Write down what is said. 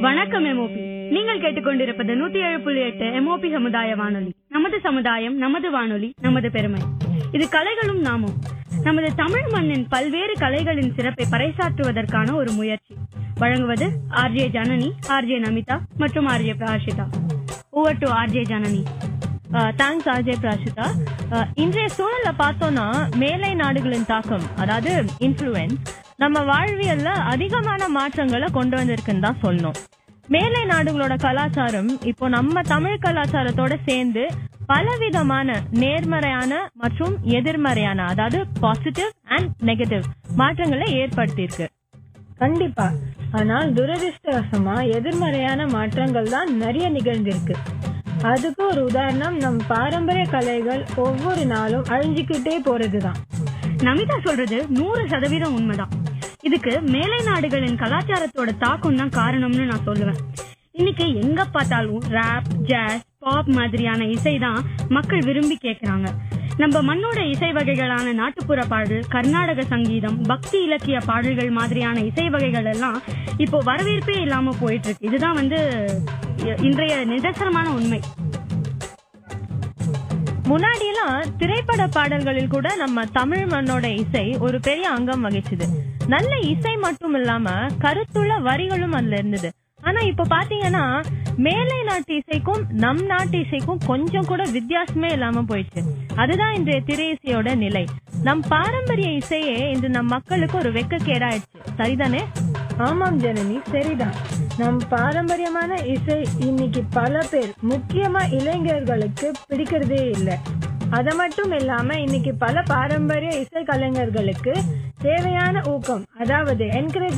வணக்கம் எம்ஓபி நீங்கள் கேட்டுக்கொண்டிருப்பது நூத்தி ஏழு புள்ளி எட்டு எம்ஓபி சமுதாய வானொலி நமது சமுதாயம் நமது வானொலி நமது பெருமை இது கலைகளும் நாமும் நமது தமிழ் மண்ணின் பல்வேறு கலைகளின் சிறப்பை பறைசாற்றுவதற்கான ஒரு முயற்சி வழங்குவது ஆர்ஜே ஜனனி ஆர்ஜே நமிதா மற்றும் RJ Prashitha over to RJ Janani thanks Ajay Prashitha அஹ், இன்றைய சூழல்ல பார்த்தோம்னா மேலை நாடுகளின் தாக்கம் அதாவது இன்ஃப்ளூயன்ஸ் நம்ம வாழ்வியல்ல அதிகமான மாற்றங்களை கொண்டு வந்திருக்குன்னு தான் சொல்லணும் மேலை நாடுகளோட கலாச்சாரம் இப்போ நம்ம தமிழ் கலாச்சாரத்தோட சேர்ந்து பலவிதமான நேர்மறையான மற்றும் எதிர்மறையான அதாவது பாசிட்டிவ் அண்ட் நெகட்டிவ் மாற்றங்களை ஏற்படுத்தியிருக்கு கண்டிப்பா ஆனால் துரதிர்ஷ்டவசமா எதிர்மறையான மாற்றங்கள் தான் நிறைய நிகழ்ந்திருக்கு அதுக்கு ஒரு உதாரணம் நம் பாரம்பரிய கலைகள் ஒவ்வொரு நாளும் அழிஞ்சுக்கிட்டே போறதுதான் நமிதா சொல்றது நூறு சதவீதம் உண்மைதான் இதுக்கு மேலை நாடுகளின் கலாச்சாரத்தோட தாக்கம் தான் காரணம்னு நான் சொல்லுவேன் இன்னைக்கு எங்க பார்த்தாலும் ரேப் ஜாஸ் பாப் மாதிரியான இசை தான் மக்கள் விரும்பி கேக்குறாங்க நம்ம மண்ணோட இசை வகைகளான நாட்டுப்புற பாடல் கர்நாடக சங்கீதம் பக்தி இலக்கிய பாடல்கள் மாதிரியான இசை வகைகள் எல்லாம் இப்போ வரவேற்பே இல்லாம போயிட்டு இருக்கு இதுதான் வந்து இ- இன்றைய நிதர்சனமான உண்மை முன்னாடி எல்லாம் திரைப்பட பாடல்களில் கூட நம்ம தமிழ் மண்ணோட இசை ஒரு பெரிய அங்கம் வகிச்சுது நல்ல இசை மட்டும் இல்லாம கருத்துள்ள வரிகளும் அதுல இருந்தது ஆனா இப்ப பாத்தீங்கன்னா மேலை நாட்டு இசைக்கும் நம் நாட்டு இசைக்கும் கொஞ்சம் கூட வித்தியாசமே இல்லாம போயிடுச்சு அதுதான் இன்றைய திரை இசையோட நிலை நம் பாரம்பரிய இசையே இன்று நம் மக்களுக்கு ஒரு வெக்கக்கேடாயிடுச்சு சரிதானே ஆமாம் ஜனனி சரிதான் நம் பாரம்பரியமான இசை இன்னைக்கு பல பேர் முக்கியமா இளைஞர்களுக்கு பிடிக்கிறதே இல்லை அது மட்டும் இல்லாம இன்னைக்கு பல பாரம்பரிய இசை கலைஞர்களுக்கு தேவையான ஊக்கம் அதாவது என்கரேஜ்